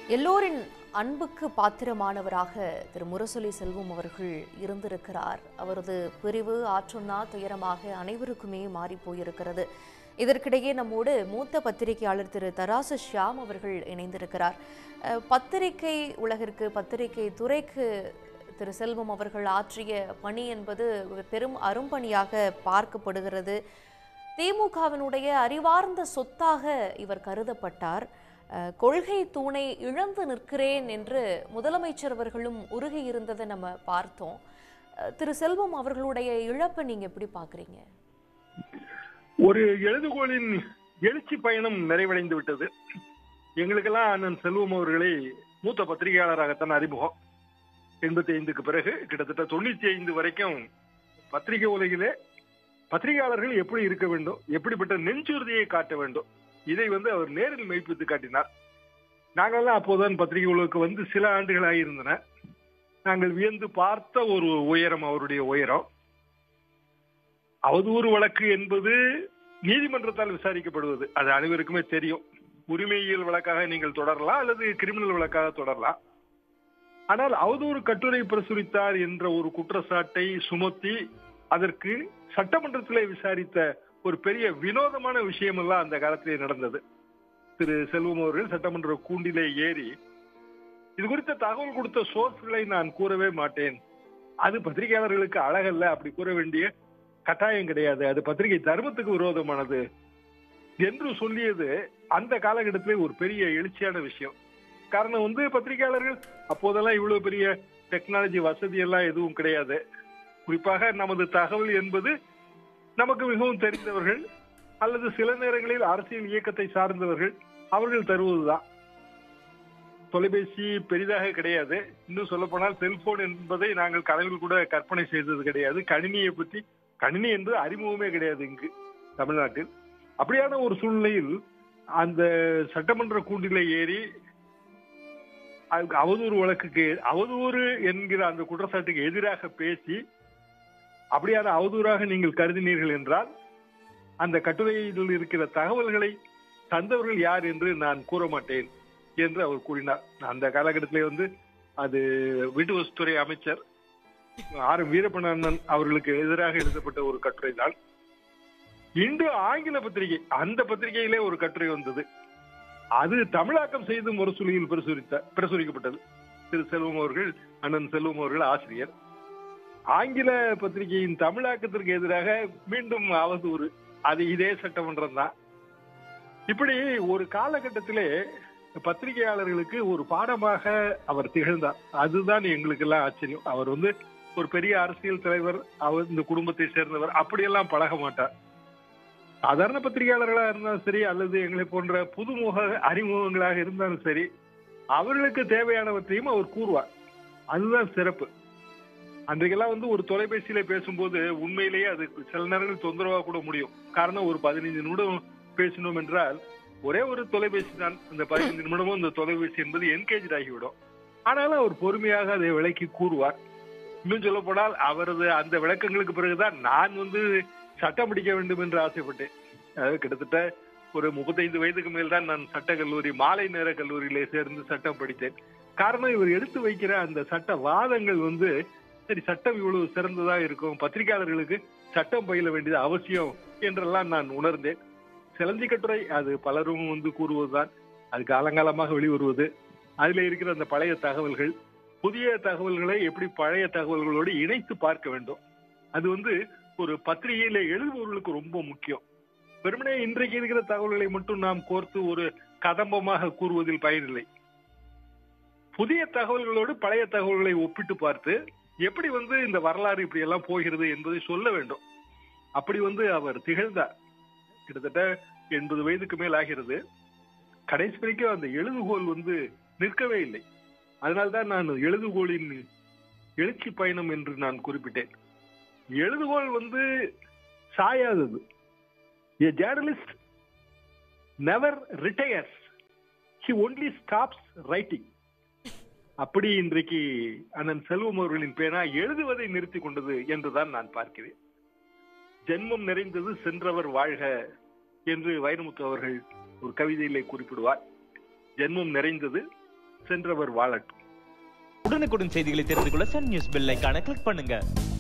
எல்லோரின் அன்புக்கு பாத்திரமானவராக திரு முரசொலி செல்வம் அவர்கள் இருந்திருக்கிறார் அவரது பிரிவு ஆற்றுண்ணா துயரமாக அனைவருக்குமே மாறி போயிருக்கிறது இதற்கிடையே நம்மோடு மூத்த பத்திரிகையாளர் திரு தராசு ஷியாம் அவர்கள் இணைந்திருக்கிறார் அஹ், பத்திரிகை உலகிற்கு பத்திரிகை துறைக்கு திரு செல்வம் அவர்கள் ஆற்றிய பணி என்பது ஒரு பெரும் அரும்பணியாக பார்க்கப்படுகிறது திமுகவினுடைய அறிவார்ந்த சொத்தாக இவர் கருதப்பட்டார் அஹ், கொள்கை தூணை இழந்து நிற்கிறேன் என்று முதலமைச்சர் அவர்களும் உருகி இருந்ததை நம்ம பார்த்தோம் அஹ், திரு செல்வம் அவர்களுடைய இழப்பை நீங்க எப்படி பாக்குறீங்க ஒரு எழுதுகோளின் எழுச்சி பயணம் நிறைவடைந்து விட்டது எங்களுக்கெல்லாம் அண்ணன் செல்வம் அவர்களை மூத்த பத்திரிகையாளராகத்தான் அறிமுகம் எண்பத்தி ஐந்துக்கு பிறகு கிட்டத்தட்ட தொண்ணூத்தி ஐந்து வரைக்கும் பத்திரிகை உலகிலே பத்திரிகையாளர்கள் எப்படி இருக்க வேண்டும் எப்படிப்பட்ட நெஞ்சுறுதியை காட்ட வேண்டும் இதை வந்து அவர் நேரில் மெய்ப்பித்து காட்டினார் நாங்கள்லாம் அப்போதான் பத்திரிகை உலகுக்கு வந்து சில ஆண்டுகள் ஆகியிருந்தன நாங்கள் வியந்து பார்த்த ஒரு உயரம் அவருடைய உயரம் அவதூறு வழக்கு என்பது நீதிமன்றத்தால் விசாரிக்கப்படுவது அது அனைவருக்குமே தெரியும் உரிமையியல் வழக்காக நீங்கள் தொடரலாம் அல்லது கிரிமினல் வழக்காக தொடரலாம் ஆனால் அவதூறு கட்டுரை பிரசுரித்தார் என்ற ஒரு குற்றச்சாட்டை சுமத்தி அதற்கு சட்டமன்றத்திலே விசாரித்த ஒரு பெரிய வினோதமான விஷயம் எல்லாம் அந்த காலத்திலே நடந்தது திரு செல்வம் அவர்கள் சட்டமன்ற கூண்டிலே ஏறி இது குறித்த தகவல் கொடுத்த சோர்ஸ்களை நான் கூறவே மாட்டேன் அது பத்திரிகையாளர்களுக்கு அழகல்ல அப்படி கூற வேண்டிய கட்டாயம் கிடையாது அது பத்திரிகை தர்மத்துக்கு விரோதமானது என்று சொல்லியது அந்த காலகட்டத்திலே ஒரு பெரிய எழுச்சியான விஷயம் காரணம் வந்து பத்திரிகையாளர்கள் அப்போதெல்லாம் இவ்வளவு பெரிய டெக்னாலஜி வசதி எல்லாம் எதுவும் கிடையாது குறிப்பாக நமது தகவல் என்பது நமக்கு மிகவும் தெரிந்தவர்கள் அல்லது சில நேரங்களில் அரசியல் இயக்கத்தை சார்ந்தவர்கள் அவர்கள் தருவதுதான் தொலைபேசி பெரிதாக கிடையாது இன்னும் சொல்ல போனால் செல்போன் என்பதை நாங்கள் கனவில் கூட கற்பனை செய்தது கிடையாது கணினியை பற்றி கணினி என்று அறிமுகமே கிடையாது இங்கு தமிழ்நாட்டில் அப்படியான ஒரு சூழ்நிலையில் அந்த சட்டமன்ற கூண்டில ஏறி அதுக்கு அவதூறு வழக்குக்கு அவதூறு என்கிற அந்த குற்றச்சாட்டுக்கு எதிராக பேசி அப்படியான அவதூறாக நீங்கள் கருதினீர்கள் என்றால் அந்த கட்டுரையில் இருக்கிற தகவல்களை தந்தவர்கள் யார் என்று நான் கூற மாட்டேன் என்று அவர் கூறினார் அந்த காலகட்டத்திலே வந்து அது வீட்டுவசத்துறை அமைச்சர் ஆர் எம் வீரப்பண்ணன் அவர்களுக்கு எதிராக எழுதப்பட்ட ஒரு கட்டுரை தான் இன்று ஆங்கில பத்திரிகை அந்த பத்திரிகையிலே ஒரு கட்டுரை வந்தது அது தமிழாக்கம் செய்து முரசொலியில் பிரசுரித்த பிரசுரிக்கப்பட்டது திரு செல்வம் அவர்கள் அண்ணன் செல்வம் அவர்கள் ஆசிரியர் ஆங்கில பத்திரிகையின் தமிழாக்கத்திற்கு எதிராக மீண்டும் அவதூறு அது இதே சட்டமன்றம் தான் இப்படி ஒரு காலகட்டத்திலே பத்திரிகையாளர்களுக்கு ஒரு பாடமாக அவர் திகழ்ந்தார் அதுதான் எங்களுக்கு எல்லாம் ஆச்சரியம் அவர் வந்து ஒரு பெரிய அரசியல் தலைவர் அவர் இந்த குடும்பத்தை சேர்ந்தவர் அப்படியெல்லாம் பழக மாட்டார் சாதாரண பத்திரிகையாளர்களா இருந்தாலும் சரி அல்லது எங்களை போன்ற புதுமுக அறிமுகங்களாக இருந்தாலும் சரி அவர்களுக்கு தேவையானவற்றையும் அவர் கூறுவார் அதுதான் சிறப்பு அன்றைக்கெல்லாம் வந்து ஒரு தொலைபேசியில பேசும்போது உண்மையிலேயே அது சில நேரங்கள் தொந்தரவா கூட முடியும் காரணம் ஒரு பதினைந்து நிமிடம் பேசினோம் என்றால் ஒரே ஒரு தொலைபேசி தான் இந்த பதினைந்து நிமிடமும் இந்த தொலைபேசி என்பது என்கேஜ் ஆகிவிடும் ஆனாலும் அவர் பொறுமையாக அதை விளக்கி கூறுவார் இன்னும் சொல்ல போனால் அவரது அந்த விளக்கங்களுக்கு பிறகுதான் நான் வந்து சட்டம் படிக்க வேண்டும் என்று ஆசைப்பட்டேன் அதாவது கிட்டத்தட்ட ஒரு முப்பத்தைந்து வயதுக்கு மேல் தான் நான் சட்ட கல்லூரி மாலை நேர கல்லூரியிலே சேர்ந்து சட்டம் படித்தேன் காரணம் இவர் எடுத்து வைக்கிற அந்த சட்ட வாதங்கள் வந்து சரி சட்டம் இவ்வளவு சிறந்ததா இருக்கும் பத்திரிகையாளர்களுக்கு சட்டம் பயில வேண்டியது அவசியம் என்றெல்லாம் நான் உணர்ந்தேன் சிலந்தி கட்டுரை அது பலரும் வந்து கூறுவதுதான் அது காலங்காலமாக வெளிவருவது அதுல இருக்கிற அந்த பழைய தகவல்கள் புதிய தகவல்களை எப்படி பழைய தகவல்களோடு இணைத்து பார்க்க வேண்டும் அது வந்து ஒரு பத்திரிகையில எழுதுபவர்களுக்கு ரொம்ப முக்கியம் வெறுமனே இன்றைக்கு இருக்கிற தகவல்களை மட்டும் நாம் கோர்த்து ஒரு கதம்பமாக கூறுவதில் பயனில்லை புதிய தகவல்களோடு பழைய தகவல்களை ஒப்பிட்டு பார்த்து எப்படி வந்து இந்த வரலாறு இப்படி எல்லாம் போகிறது என்பதை சொல்ல வேண்டும் அப்படி வந்து அவர் திகழ்ந்தார் கிட்டத்தட்ட எண்பது வயதுக்கு மேல் ஆகிறது கடைசி வரைக்கும் அந்த எழுதுகோல் வந்து நிற்கவே இல்லை அதனால்தான் நான் எழுதுகோலின் எழுச்சி பயணம் என்று நான் குறிப்பிட்டேன் எழுதுகோல் வந்து சாயாதது A journalist never retires. He only stops writing. அப்படி இன்றைக்கு அண்ணன் செல்வம் அவர்களின் பேனா எழுதுவதை நிறுத்தி கொண்டது என்றுதான் நான் பார்க்கிறேன் ஜென்மம் நிறைந்தது சென்றவர் வாழ்க என்று வைரமுத்து அவர்கள் ஒரு கவிதையிலே குறிப்பிடுவார் ஜென்மம் நிறைந்தது சென்றவர் வாழட்டும் உடனுக்குடன் செய்திகளை தெரிந்து கொள்ள சன் நியூஸ் பெல் ஐகானை கிளிக் பண்ணுங்க